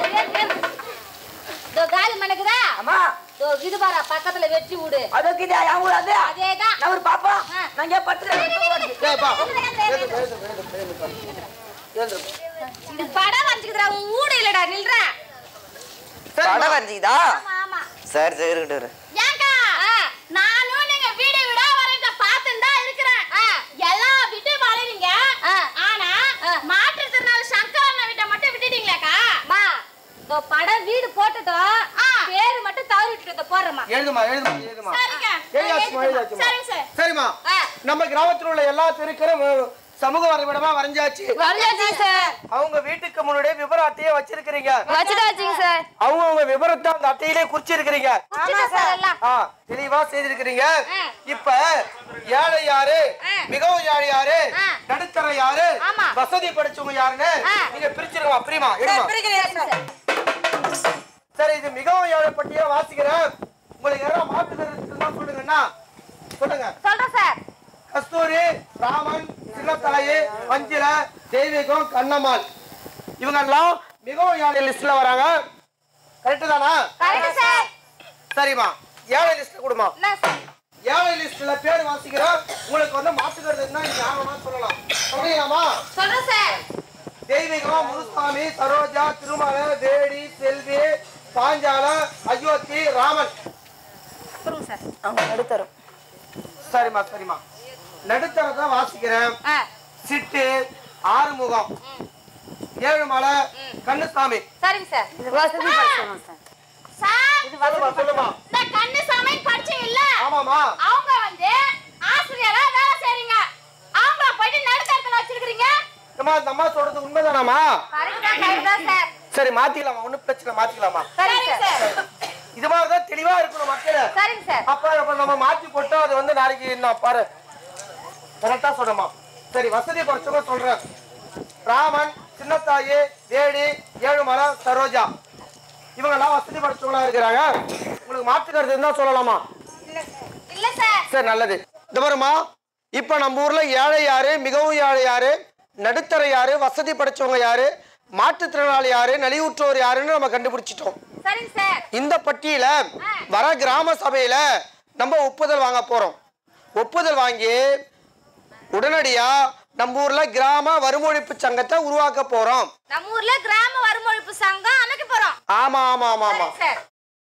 ஏறு, ஏறு. இதோ காலி மணக்குதா அம்மா இதோ இது பாரா பக்கத்துல வெட்டி விடு அதற்கு இது என் ஊர் அது அதேதான் நான் ஒரு பாப்பா ஆ. நான் இங்கே படுத்துறேன் ஏப்பா இந்த படம் வச்சுக்கிறா உன் ஊடு இல்லடா நில்றா படம் வரைஞ்சிதா ஆமா ஆமா சரி சரி இருக்கட்டும் இரு. ஏங்கா நானும் நீங்க வீடு வீடா வரத பார்த்துட்டு தான் இருக்கிறேன் எல்லா வீட்டு வளரீங்க ஆனா மாற்றுத்திறனாளி சங்கரண்ண வீட்டை மட்டும் விட்டுட்டீங்களாக்கா மா இந்த படம் வீடு போட்டுட்டோம் பேரு மட்டும் தவறி விட்டுட்டு போடுறமா எழுதுமா எழுதுமா எழுதுமா சரிங்க எழுதாச்சுமா எழுதாச்சுமா சரிங்க சார் சரிம்மா ஆ. நம்ம கிராமத்தில் உள்ள எல்லா தெருக்களும் சமூக வரைபடமா வரைஞ்சாச்சு வரலாச்சு சார் அவங்க வீட்டுக்கு முன்னாடியே விவர அட்டையை வச்சிருக்கிறீங்க வச்சுட்டாச்சுங்க சார் அவங்க அவங்க விவரத்தை அந்த அட்டையிலே குறிச்சிருக்கிறீங்க ஆமா சார் எல்லாம் ஆ தெளிவா செய்திருக்கிறீங்க ஆ. இப்ப ஏழை யாரு ஆ. மிகவும் ஏழை யாரு ஆ. நடுத்தர யாரு ஆமா. வசதி படிச்சவங்க யாருன்னு ஆ. நீங்க பிரிச்சிருவா பிரிமா எடுமா சரி இது மிகவும் ஏழை பட்டியல வாசிக்கிறேன் உங்களுக்கு யாராவது மாற்றுக்கிறது தான் சொல்லுங்கண்ணா சொல்லுங்க சொல்றேன் சார் கஸ்தூரி ராமன் சின்னத்தாயி மஞ்சில தெய்வீகம் கண்ணம்மாள் இவங்க எல்லாம் மிகவும் ஏழை லிஸ்ட்ல வராங்க கரெக்டு தானா கரெக்ட் சார் சரிம்மா ஏழை லிஸ்ட் கொடுமா என்ன சார் ஏழை லிஸ்ட்ல பேர் வாசிக்கிறோம் உங்களுக்கு வந்து மாற்றுக்கிறதுனா நீங்க யாரமா சொல்லலாம் சொல்றீங்களாமா சொல்றேன் சார் தெய்வீகம் முனுசாமி சரோஜா திருமலை வேடி செல்வி பாஞ்சாலம் அயோத்தி ராமன் சொல்லுங்க சார் அவங்க நடுத்தரும் சரிம்மா சரிம்மா நடுத்தரதான் வாசிக்கிறேன் ஆ சிட்டு ஆறுமுகம் ஏழுமலை கண்ணுசாமி சரிங்க சார் இது வசதி படுத்தணும் சார் சார் சொல்லுமா சொல்லுமா இந்த கண்ணு சாமி படிச்சீங்க இல்ல ஆமாமா அவங்க வந்து ஆசிரியரா வேலை செய்றீங்க அவங்க போயிட்டு நடுத்தரத்துல வச்சிருக்கீங்க அம்மா இந்த அம்மா சொல்றது உண்மைதானாமா கரெக்டா கரெக்டா சார் சரி மாத்திக்கலாமா ஒண்ணும் பிரச்சனை மாத்திக்கலாமா சரிங்க சார் இது மாதிரிதான் தெளிவா இருக்கணும் மக்கள் சரிங்க சார் அப்ப அப்ப நம்ம மாத்தி போட்டோம் அது வந்து நாளைக்கு நான் பாரு கரெக்டா சொல்றமா சரி வசதி குறைச்சவங்க சொல்றேன் ராமன் சின்னத்தாயி வேடி ஏழுமலை சரோஜா இவங்க எல்லாம் வசதி படைச்சவங்களா இருக்கிறாங்க உங்களுக்கு மாற்றுக்கிறது இருந்தா சொல்லலாமா இல்ல சார் சரி நல்லது இந்த பாருமா இப்ப நம்ம ஊர்ல ஏழை யாரு மிகவும் ஏழை யாரு நடுத்தர யாரு வசதி படைச்சவங்க யாரு மாற்றுத்திறனாளி யாரு நலிவுற்றோர் யாருன்னு நம்ம கண்டுபிடிச்சிட்டோம் சரிங்க சார் இந்த பட்டியல வர கிராம சபையில நம்ம ஒப்புதல் வாங்க போறோம் ஒப்புதல் வாங்கி உடனடியா நம்ம ஊர்ல கிராம வறுமொழிப்பு சங்கத்தை உருவாக்க போறோம் நம்ம ஊர்ல கிராம வறுமொழிப்பு சங்கம் அமைக்க போறோம் ஆமா ஆமா ஆமா ஆமா சரிங்க சார்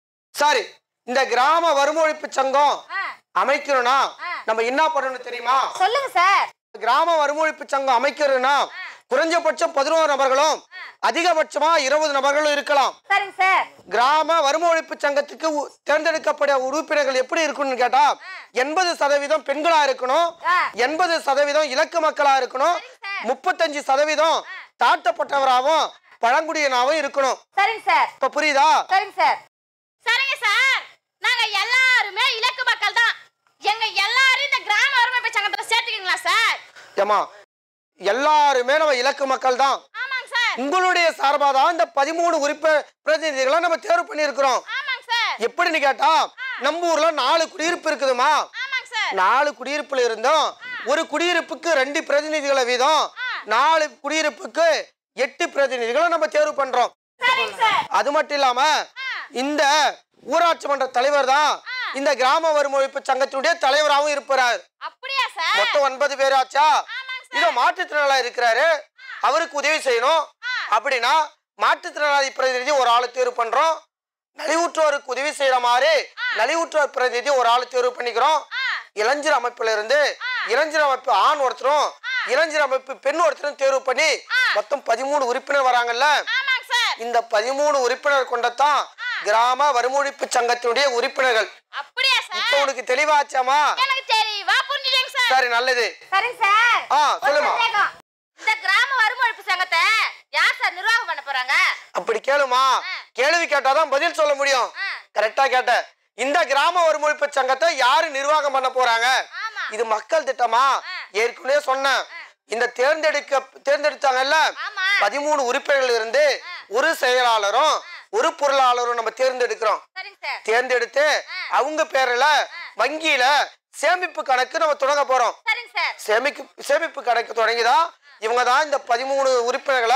சரி இந்த கிராம வறுமொழிப்பு சங்கம் ஆ, அமைக்கணும்னா ஆ. நம்ம என்ன பண்ணணும் தெரியுமா சொல்லுங்க சார் கிராம வறுமொழிப்பு சங்கம் அமைக்கிறதுனா குறைஞ்சபட்சம் பதினோரு நபர்களும் அதிகபட்சமா இருபது நபர்களும் இருக்கலாம் சரிங்க சார் கிராம வறுமை ஒழிப்பு சங்கத்துக்கு உ- தேர்ந்தெடுக்கப்பட உறுப்பினர்கள் எப்படி இருக்கணும்னு கேட்டா எண்பது சதவீதம் பெண்களா இருக்கணும் ஆ. எண்பது சதவீதம் இலக்கு மக்களா இருக்கணும் சார். முப்பத்தஞ்சு சதவீதம் தாழ்த்தப்பட்டவராகவும் பழங்குடியினாவும் இருக்கணும் சரிங்க சார் இப்ப புரியுதா சரிங்க சார் சரிங்க சார் நாங்க எல்லாருமே இலக்கு மக்கள் தான் எங்க எல்லாரும் இந்த கிராம வறுமை சங்கத்துல சேர்த்துக்கீங்களா சார் ஏமா எல்லாருமே நம்ம இலக்கு மக்கள் தான் ஆமாங்க சார் உங்களுடைய சார்பாக தான் இந்த பதிமூணு உறுப்பு பிரதிநிதிகளை நம்ம தேர்வு பண்ணியிருக்கிறோம் ஆமாங்க சார் எப்படின்னு கேட்டா நம்ம ஊர்ல நாலு குடியிருப்பு இருக்குதுமா ஆமாங்க சார் நாலு குடியிருப்புல இருந்தோம் ஒரு குடியிருப்புக்கு ரெண்டு பிரதிநிதிகளை வீதம் நாலு குடியிருப்புக்கு எட்டு பிரதிநிதிகளை நம்ம தேர்வு பண்றோம் சரிங்க சார் அது மட்டும் இல்லாம இந்த ஊராட்சி மன்ற தலைவர் தான் இந்த கிராம வறுமொழிப்பு சங்கத்தினுடைய தலைவராகவும் இருப்பார் அப்படியா சார் மொத்தம் ஒன்பது பேர் ஆச்சா ஆமாங்க இதோ மாற்றுத்திறனாளி இருக்கிறாரு அவருக்கு உதவி செய்யணும் அப்படின்னா மாற்றுத்திறனாளி பிரதிநிதி ஒரு ஆளை தேர்வு பண்றோம் நலிவுற்றோருக்கு உதவி செய்யற மாதிரி நலிவுற்றோர் பிரதிநிதி ஒரு ஆளை தேர்வு பண்ணிக்கிறோம் இளைஞர் அமைப்புல இருந்து இளைஞர் அமைப்பு ஆண் ஒருத்தரும் இளைஞர் அமைப்பு பெண் ஒருத்தரும் தேர்வு பண்ணி மொத்தம் பதிமூணு உறுப்பினர் வராங்கல்ல ஆமாங்க சார் இந்த பதிமூணு உறுப்பினர் கொண்டதான் கிராம வறுமொழிப்பு சங்கத்தினுடைய உறுப்பினர்கள் அப்படியா இப்ப சார் உனக்கு தெளிவாச்சாமா எனக்கு தெரியவா புரிஞ்சுட்டேங்க சார் சரி நல்லது சரிங்க சார் ஆ ஒரு சொல்லுமா சந்தேகம். இந்த கிராம வறுமொழிப்பு சங்கத்தை யார் சார் நிர்வாகம் பண்ண போறாங்க அப்படி கேளுமா கேள்வி கேட்டாதான் பதில் சொல்ல முடியும் ஆ. கரெக்டா கேட்ட இந்த கிராம ஒருமொழிப்பு சங்கத்தை யாரு நிர்வாகம் பண்ண போறாங்க ஆமா இது மக்கள் திட்டமா ஏற்கனவே சொன்னேன் இந்த தேர்ந்தெடுக்க தேர்ந்தெடுத்தாங்கல்ல ஆமா பதிமூணு உறுப்பினர்கள் இருந்து ஒரு செயலாளரும் ஒரு பொருளாளரும் நம்ம தேர்ந்தெடுக்கிறோம் சரிங்க சார் தேர்ந்தெடுத்து அவங்க பேர்ல வங்கியில சேமிப்பு கணக்கு நம்ம தொடங்க போறோம் சரிங்க சார் சேமிப்பு சேமிப்பு கணக்கு தொடங்கிதான் இவங்க தான் இந்த பதிமூணு உறுப்பினர்களை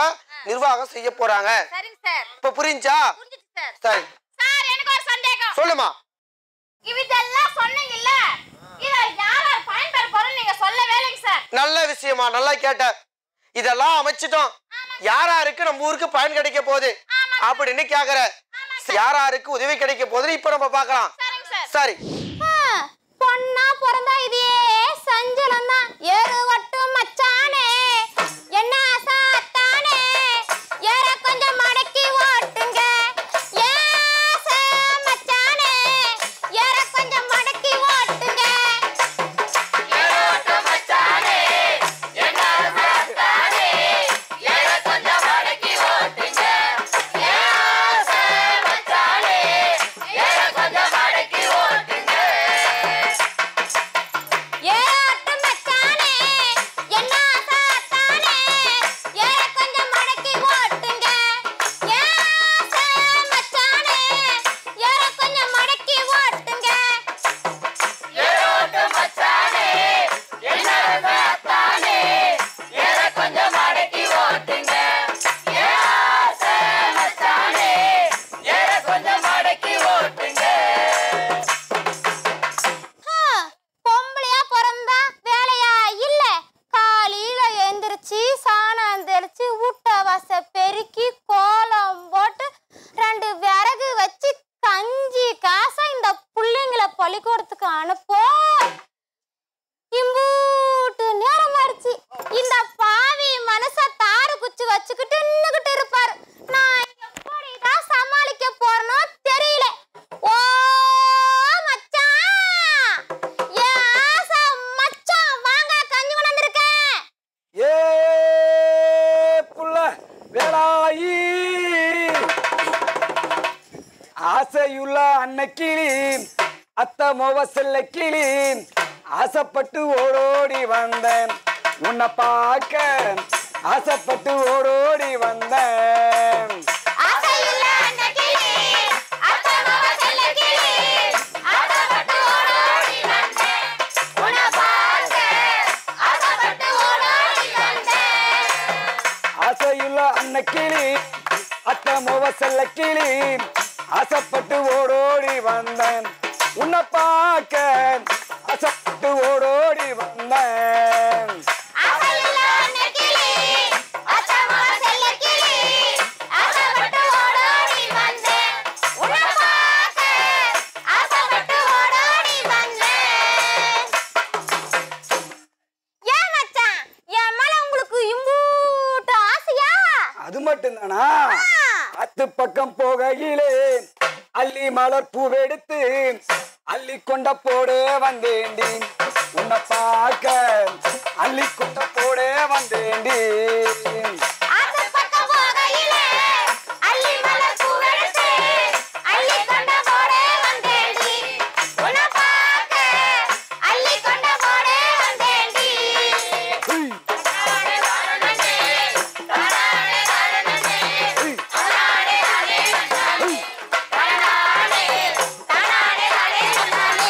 நிர்வாகம் செய்ய போறாங்க சரிங்க சார் இப்ப புரிஞ்சா புரிஞ்சுச்சு சார் சரி சார் எனக்கு ஒரு சந்தேகம் சொல்லுமா இதெல்லாம் சொன்னீங்கல்ல இத யார் யார் பயன்பெற போறோம் நீங்க சொல்லவே இல்லைங்க சார் நல்ல விஷயமா நல்லா கேட்ட இதெல்லாம் அமைச்சிட்டோம் யாராருக்கு நம்ம ஊருக்கு பயன் கிடைக்க போகுது அப்படின்னு கேக்குற யாராருக்கு உதவி கிடைக்க போகுதுன்னு இப்ப நம்ம பார்க்கலாம் சரிங்க சார் சரி பொண்ணா பிறந்தா இதே சஞ்சலம் தான் ஏறுவட்டு மச்சானே என்ன சாத்தானே ஏற கொஞ்சம் மடக்கி ஓட்டுங்க ஏச மச்சானே ஏற கொஞ்சம் மடக்கி ஓட்டுங்க ஏறாட்டு மச்சானே என்ன சாத்தானே ஏற கொஞ்சம் மடக்கி ஓட்டுங்க ஏச மச்சானே ஏற கொஞ்சம் மடக்கி ஓட்டுங்க ஆ, பொம்பளையா பிறந்தா வேலையா இல்ல காலையில எந்திரிச்சு சாணம் தெளிச்சு ஊட்ட வாச பெருக்கி கோலம் போட்டு ரெண்டு விறகு வச்சு கஞ்சி காசை இந்த புள்ளைங்களை பள்ளிக்கூடத்துக்கு அனுப்போ இம்பூட்டு நேரம் ஆயிடுச்சு இந்த பாவி மனச தாறு குச்சி வச்சுக்கிட்டு நின்னுகிட்டு இருப்பாரு நான் எப்படிதான் சமாளிக்க போறனோ தெரியல ஓ மச்சான் என் ஆசை மச்சான் வாங்க கஞ்சி கொண்டாந்துருக்கேன் ஏ புள்ள வேலாயி ஆசையுள்ள அன்னைக்கிளி அத்த மோவ செல்ல கிளி ஆசைப்பட்டு ஓடோடி வந்தேன் உன்னை பார்க்க ஆசைப்பட்டு ஓடோடி வந்தேன் ஆசையுள்ள அந்த கிளி அத்தமாவ செல்ல கிளி ஆசைப்பட்டு ஓடோடி வந்தேன் உன்னை பார்க்க ஆசைப்பட்டு ஓடோடி வந்தேன் ஆசையுள்ள அன்னைக்கிளி அத்த மோவ செல்ல கிளி ஆசைப்பட்டு ஓடோடி வந்தேன் உன்னை பார்க்க ஆசைப்பட்டு ஓடோடி வந்தேன் ஆசையுள்ள அந்த கிளி அத்தமாவ செல்ல கிளி ஆசைப்பட்டு ஓடோடி வந்தேன் உன்னை பார்க்க ஆசைப்பட்டு ஓடோடி வந்தேன் ஏன் மச்சான் என் மேல உங்களுக்கு இம்பூட்டு ஆசையா அது மட்டும்தானா அத்து பக்கம் போகையிலே அள்ளி மலர் பூவெடுத்து அள்ளி கொண்ட போடே வந்தேண்டி உன்னை பார்க்க அள்ளி கொண்ட போடே வந்தேண்டி ஆத்து பக்கம் போகையிலே அள்ளி மலர் பூவெடுத்து அள்ளி கொண்ட போடே வந்தேன்டி உன்னை பார்க்க அள்ளி கொண்ட போடே வந்தேன்டி ஹுய், தானே தானே தானே தானே ஹுய். தானே தானே தானே தானே தானே தானே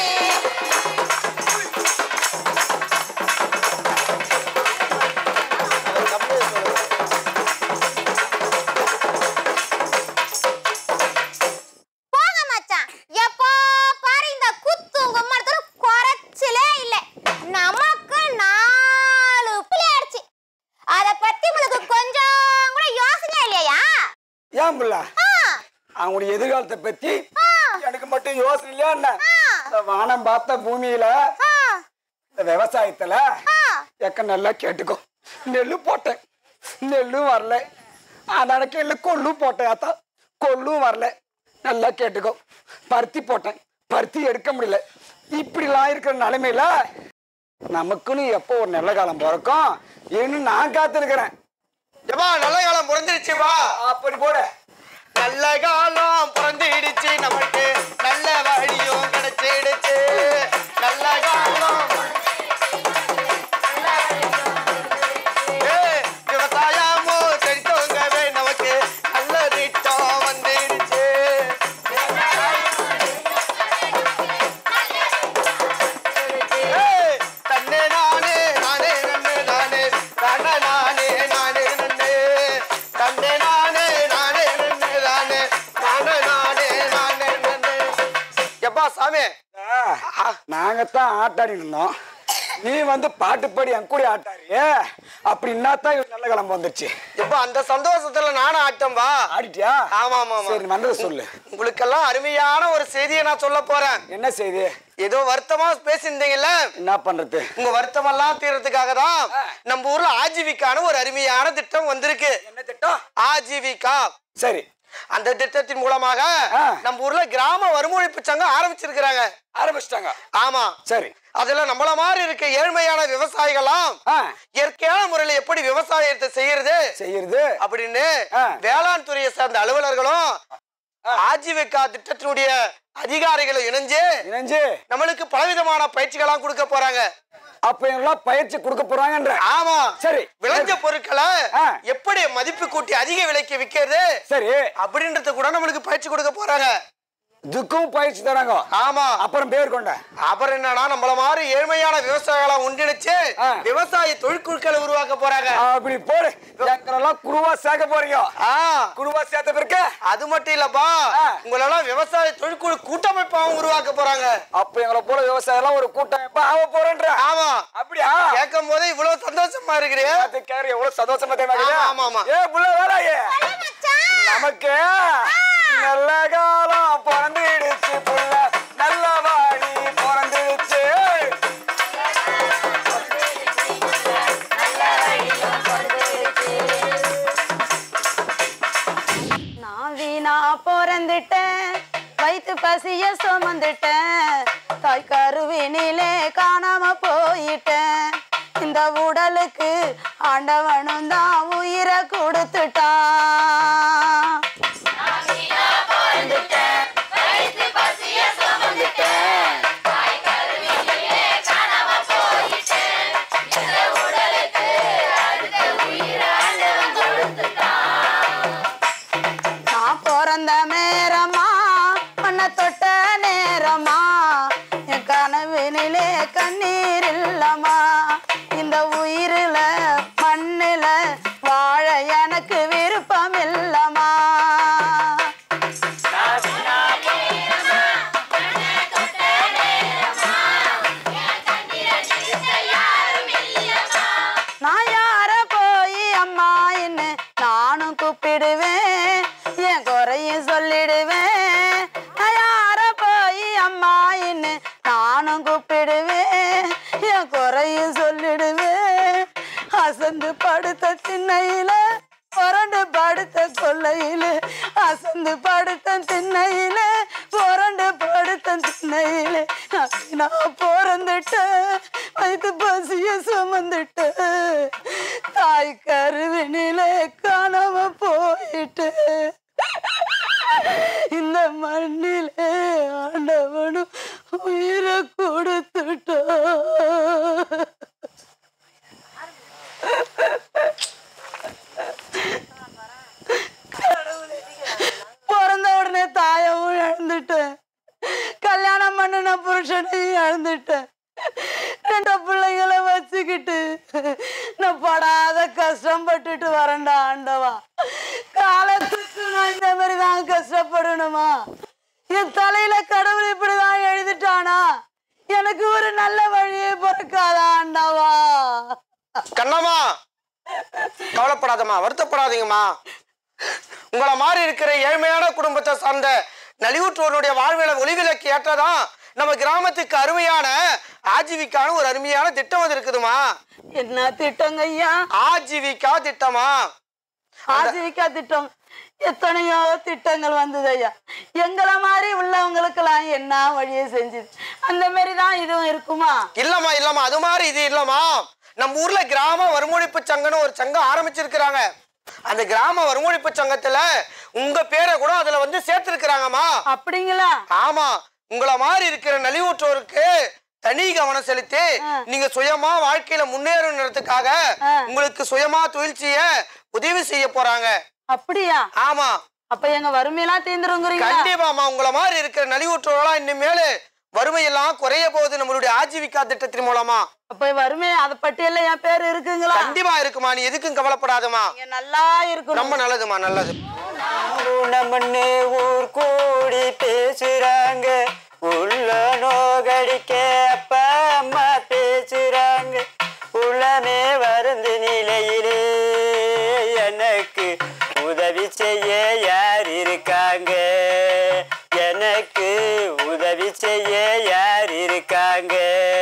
போங்க மச்சான் எப்போ பாரு இந்த குத்து கும்மரத்துல குறைச்சலே இல்ல நமக்கு நாலு புள்ளி ஆயிடுச்சு அத பத்தி உங்களுக்கு கொஞ்சம் கூட யோசனை இல்லையா ஏன் புள்ள ஆ, அவனுடைய எதிர்காலத்தை பத்தி ஆ, எனக்கு மட்டும் யோசனை இல்லையா என்ன ஆ, இந்த வானம் பார்த்த பூமியில ஆ, இந்த விவசாயத்துல ஆ. எக்க நல்லா கேட்டுக்கோ நெல்லு போட்டேன் நெல்லும் வரல அதனால கேள்வி கொள்ளும் போட்டேன் அத்தா கொள்ளும் வரல நல்லா கேட்டுக்கோ பருத்தி போட்டேன் பருத்தி எடுக்க முடியல இப்படிலாம் இருக்கிற நிலைமையில நமக்குன்னு எப்போ ஒரு நல்ல காலம் பிறக்கும் இன்னும் நான் காத்திருக்கிறேன் ஏப்பா நல்ல காலம் புரிஞ்சிருச்சுப்பா அப்படி போட நல்ல காலம் பிறந்திடுச்சு நமக்கு நல்ல வழியும் கிடைச்சிடுச்சு நல்ல காலம் ஏய், விவசாயமும் செழித்தோங்கவே நமக்கு நல்ல திட்டம் வந்துடுச்சு ஏய், தன்னே நானே நானே நன்னே நானே தன்ன நானே நானே நன்னே தன்னே எப்பா சாமி நாங்கத்தான் ஆட்டாடி இருந்தோம் நீ வந்து பாட்டு பாடி என் கூட ஆட்டாரியே அப்படின்னா தான் இவன் நல்ல கிளம்ப வந்துச்சு எப்பா அந்த சந்தோஷத்துல நானும் ஆட்டம்பா ஆடிட்டியா ஆமா ஆமா ஆமா சரி வந்ததை சொல்லு உங்களுக்கெல்லாம் அருமையான ஒரு செய்தியை நான் சொல்ல போறேன் என்ன செய்தி ஏதோ வருத்தமா பேசியிருந்தீங்கல்ல என்ன பண்றது உங்க வருத்தமெல்லாம் தீர்றதுக்காக தான் நம்ம ஊர்ல ஆஜீவிக்கான ஒரு அருமையான திட்டம் வந்திருக்கு என்ன திட்டம் ஆஜீவிகா சரி அந்த திட்டத்தின் மூலமாக ஆ. நம்ம ஊர்ல கிராம வறுமொழிப்பு சங்கம் ஆரம்பிச்சிருக்கிறாங்க ஆரம்பிச்சிட்டாங்க ஆமா சரி அதுல நம்மள மாதிரி இருக்க ஏழ்மையான விவசாயிகளாம் ஆ இயற்கையான முறையில எப்படி விவசாயத்தை செய்யறது செய்யறது அப்படின்னு ஆ. வேளாண் துறையை சேர்ந்த அலுவலர்களும் ஆஜீவிகா திட்டத்தினுடைய அதிகாரிகளும் இணைஞ்சு இணைஞ்சு நம்மளுக்கு பலவிதமான பயிற்சிகள்லாம் கொடுக்க போறாங்க அப்ப எங்கெல்லாம் பயிற்சி கொடுக்க போறாங்கன்ற ஆமா சரி விளைஞ்ச பொருட்களை ஆ. எப்படி மதிப்பு கூட்டி அதிக விலைக்கு விக்கிறது சரி அப்படின்றது கூட நம்மளுக்கு பயிற்சி கொடுக்க போறாங்க இதுக்கும் பயிற்சி தராங்க ஆமா அப்புறம் பேர் கொண்ட அப்புறம் என்னன்னா நம்மள மாதிரி ஏழ்மையான விவசாயிகளை ஒன்றிணைச்சு ஆ. விவசாய தொழிற்குழுக்களை உருவாக்க போறாங்க அப்படி போடு எங்களெல்லாம் குருவா சேர்க்க போறீங்க ஆ, குருவா சேர்த்த பிறகு அது மட்டும் இல்லப்பா ஆ. உங்களெல்லாம் விவசாய தொழிற்குழு கூட்டமைப்பாவும் உருவாக்க போறாங்க அப்ப எங்களை போல விவசாயம் எல்லாம் ஒரு கூட்டமைப்பா ஆக போறேன்ற ஆமா அப்படியா கேட்கும் போதே இவ்வளவு சந்தோஷமா இருக்கிறியே அது கேட்க எவ்வளவு சந்தோஷமா தெரியுமா ஆமா, ஆமா, ஆமா. ஏ புள்ள வேலையே நமக்கு நல்ல காலம் பிறந்துடுச்சு புள்ள நல்ல வாழி பிறந்துடுச்சு நான் வீணா பிறந்துட்டேன் வயிற்று பசிய சுமந்துட்டேன் தாய் கருவினிலே காணாம போயிட்டேன் இந்த உடலுக்கு ஆண்டவனும் தான் உயிரை கொடுத்துட்டான் நான் பிறந்த நேரமா உன்னை தொட்ட நேரமா என் கனவினிலே கண்ணீர் இல்லம்மா இந்த உயிரில மண்ணில வாழ எனக்கு விருப்பம் இல்லம்மா நான் யார போய் அம்மா என்ன நானும் கூப்பிடுவேன் என் குறையும் சொல்லிடுவேன் நான் யார போய் அம்மா என்ன நானும் கூப்பிடுவேன் என் குறையும் சொல்லிடுவேன் அசந்து படுத்த திண்ணையில புரண்டு படுத்த கொல்லையில அசந்து படுத்த திண்ணையில புரண்டு படுத்த திண்ணையில நான் பிறந்துட்டேன் வயிற்று பசிய சுமந்துட்டேன் தாய் கருவினிலே காணாம போயிட்டு இந்த மண்ணிலே ஆண்டவனும் உயிரை கொடுத்துட்டான் பிறந்த உடனே தாயவும் இழந்துட்டேன் கல்யாணம் பண்ணின புருஷனையும் இழந்துட்டேன் ரெண்டு பிள்ளைங்களை வச்சுக்கிட்டு நான் படாத கஷ்டப்பட்டுட்டு வரேன்டா ஆண்டவா காலத்துக்கு நான் இந்த மாதிரி தான் கஷ்டப்படணுமா என் தலையில கடவுள் இப்படிதான் எழுதிட்டானா எனக்கு ஒரு நல்ல வழியே பிறக்காதா ஆண்டவா கண்ணம்மா கவலைப்படாதம்மா வருத்தப்படாதீங்கம்மா உங்களை மாதிரி இருக்கிற ஏழ்மையான குடும்பத்தை சார்ந்த நலிவுற்றோருடைய வாழ்வில ஒளிவிலக்கு ஏற்றதான் நம்ம கிராமத்துக்கு அருமையான ஆஜீவிக்கான ஒரு அருமையான திட்டம் வந்து இருக்குதுமா என்ன திட்டங்க ஐயா ஆஜீவிகா திட்டமா ஆஜீவிகா திட்டம் எத்தனையோ திட்டங்கள் வந்தது ஐயா எங்களை மாதிரி உள்ளவங்களுக்கெல்லாம் என்ன வழியை செஞ்சுது அந்த மாதிரி தான் இதுவும் இருக்குமா இல்லம்மா இல்லம்மா அது மாதிரி இது இல்லம்மா நம்ம ஊர்ல கிராம வருமொழிப்பு சங்கம்னு ஒரு சங்கம் ஆரம்பிச்சிருக்கிறாங்க அந்த கிராம வருமொழிப்பு சங்கத்துல உங்க பேரை கூட அதுல வந்து சேர்த்திருக்கிறாங்கம்மா அப்படிங்களா ஆமா உங்களை மாதிரி இருக்கிற நலிவுற்றோருக்கு தனி கவனம் செலுத்தி நீங்க சுயமா வாழ்க்கையில முன்னேறணுன்றதுக்காக ஆ. உங்களுக்கு சுயமா தொழில் செய்ய உதவி செய்ய போறாங்க அப்படியா ஆமா அப்ப எங்க வறுமையெல்லாம் தீந்துருங்கிறீங்களா கண்டிப்பாமா உங்களை மாதிரி இருக்கிற நலிவுற்றோரெல்லாம் இனிமேலு வறுமையெல்லாம் குறைய போகுது நம்மளுடைய ஆஜீவிகா திட்டத்தின் மூலமா அப்ப வறுமை அத பட்டியல்ல என் பேர் இருக்குங்களா கண்டிப்பா இருக்குமா நீ எதுக்கும் கவலைப்படாதமா நீங்க நல்லா இருக்கணும் ரொம்ப நல்லதுமா நல்லது குணமண்ணு ஊர் கூடி பேசுறாங்க உள்ள நோகடிக்க அப்பா அம்மா பேசுறாங்க உள்ளமே வருந்து நிலையிலே எனக்கு உதவி செய்ய யார் இருக்காங்க எனக்கு உதவி செய்ய யார் இருக்காங்க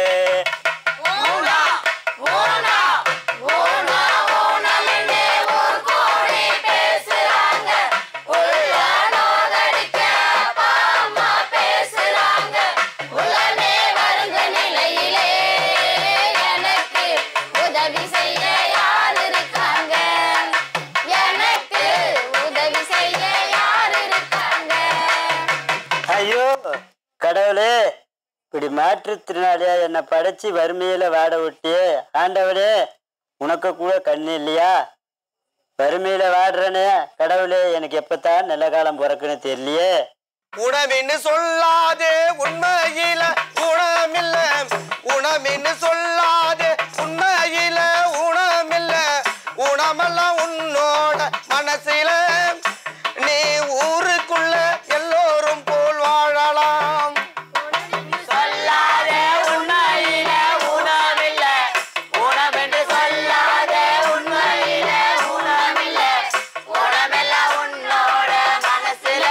உதவி செய்ய யார் இருக்காங்க எனக்கு உதவி செய்ய யார் இருக்காங்க ஐயோ கடவுளே இப்படி மாற்றுத்திறனாளியா என்னை படைச்சு வறுமையில வாட விட்டு ஆண்டவரே உனக்கு கூட கண்ணு இல்லையா வறுமையில வாடுறனே கடவுளே எனக்கு எப்பத்தான் நல்ல காலம் பிறக்குன்னு தெரியலையே உணவின்னு சொல்லாதே உண்மையில குணமில்ல உணவின்னு சொல்லாதே உண்மையில உணமில்ல உணமெல்லாம் உன்னோட மனசில நீ ஊருக்குள்ள எல்லோரும் போல் வாழலாம் சொல்லாதே உண்மையில உணவில்ல உணவென்று சொல்லாதே உண்மையில உணவில்ல உணவெல்லாம் உன்னோட மனசுல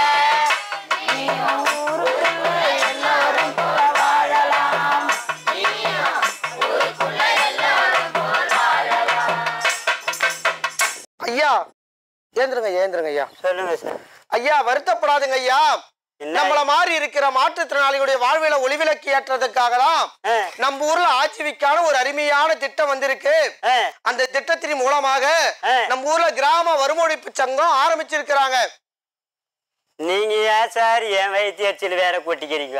ஐயா ஏந்திருங்க ஐயா ஏந்திருங்க ஐயா சொல்லுங்க சார் ஐயா வருத்தப்படாதுங்க ஐயா என்ன? நம்மள மாதிரி இருக்கிற மாற்றுத்திறனாளிகளுடைய வாழ்வில ஒளிவிலக்கு ஏற்றதுக்காக தான் ஆ. நம்ம ஊர்ல ஆட்சிவிக்கான ஒரு அருமையான திட்டம் வந்திருக்கு ஆ, அந்த திட்டத்தின் மூலமாக ஆ. நம்ம ஊர்ல கிராம வருமொழிப்பு சங்கம் ஆரம்பிச்சிருக்கிறாங்க நீங்க ஏன் சார் என் வைத்தியத்தில் வேற கொட்டிக்கிறீங்க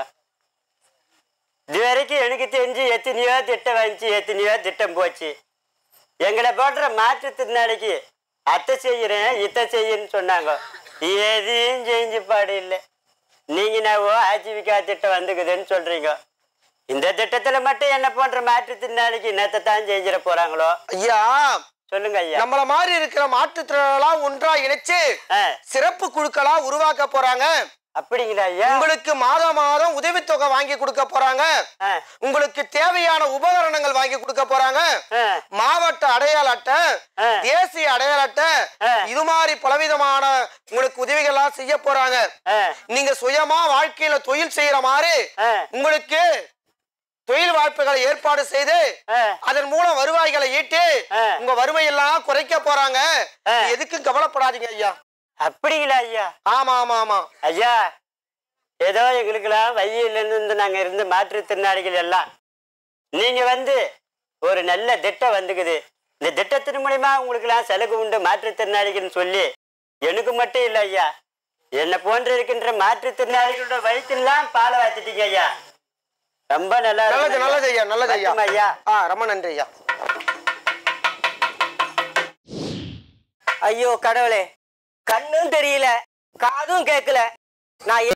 இது வரைக்கும் எனக்கு தெரிஞ்சு எத்தனையோ திட்டம் வந்துச்சு எத்தனையோ திட்டம் போச்சு எங்களை போன்ற மாற்றுத்திறனாளிக்கு அத்தை செய்கிறேன் இத்தை செய்யன்னு சொன்னாங்க எதையும் செஞ்சு பாடு இல்லை நீங்க நான் ஆஜீவிகா திட்டம் வந்துக்குதுன்னு சொல்றீங்க இந்த திட்டத்துல மட்டும் என்ன போன்ற மாற்றுத்திறனாளிக்கு என்னத்தை தான் செஞ்சிட போறாங்களோ ஐயா சொல்லுங்க ஐயா நம்மள மாதிரி இருக்கிற மாற்றுத்திறனாளா ஒன்றா இணைச்சு ஆ, சிறப்பு குழுக்களா உருவாக்க போறாங்க அப்படிங்களா ஐயா உங்களுக்கு மாதம் மாதம் உதவித்தொகை வாங்கி கொடுக்க போறாங்க ஆ, உங்களுக்கு தேவையான உபகரணங்கள் வாங்கி கொடுக்க போறாங்க ஆ, மாவட்ட அடையாள அட்டை ஆ. தேசிய அடையாள அட்டை ஆ. இது மாதிரி பலவிதமான உங்களுக்கு உதவிகள்லாம் செய்ய போறாங்க ஆ, நீங்க சுயமா வாழ்க்கையில தொழில் செய்யற மாதிரி ஆ, உங்களுக்கு தொழில் வாய்ப்புகளை ஏற்பாடு செய்து ஆ. அதன் மூலம் வருவாய்களை ஈட்டி ஆ. உங்க வறுமையெல்லாம் குறைக்க போறாங்க ஆ. எதுக்கும் கவலைப்படாதீங்க ஐயா அப்படிங்களா ஐயா ஆமா ஆமா ஆமா ஐயா ஏதோ எங்களுக்கெல்லாம் வையில இருந்து நாங்க இருந்து மாற்றுத்திறனாளிகள் எல்லாம் நீங்க வந்து ஒரு நல்ல திட்டம் வந்துக்குது இந்த திட்டத்தின் மூலியமா உங்களுக்கெல்லாம் சலுகை உண்டு மாற்றுத்திறனாளிகள்னு சொல்லி எனக்கு மட்டும் இல்லை ஐயா என்னை போன்று இருக்கின்ற மாற்றுத்திறனாளிகளோட வயிற்றுலாம் பாலை வாத்திட்டீங்க ஐயா ரொம்ப நல்லா நல்லது இருக்கு நல்லது ஐயா நல்லது ஐயா வரட்டுமா ஐயா ஆ ரொம்ப நன்றி ஐயா ஐயோ கடவுளே கண்ணும் தெரியல காதும் கேட்கல நான்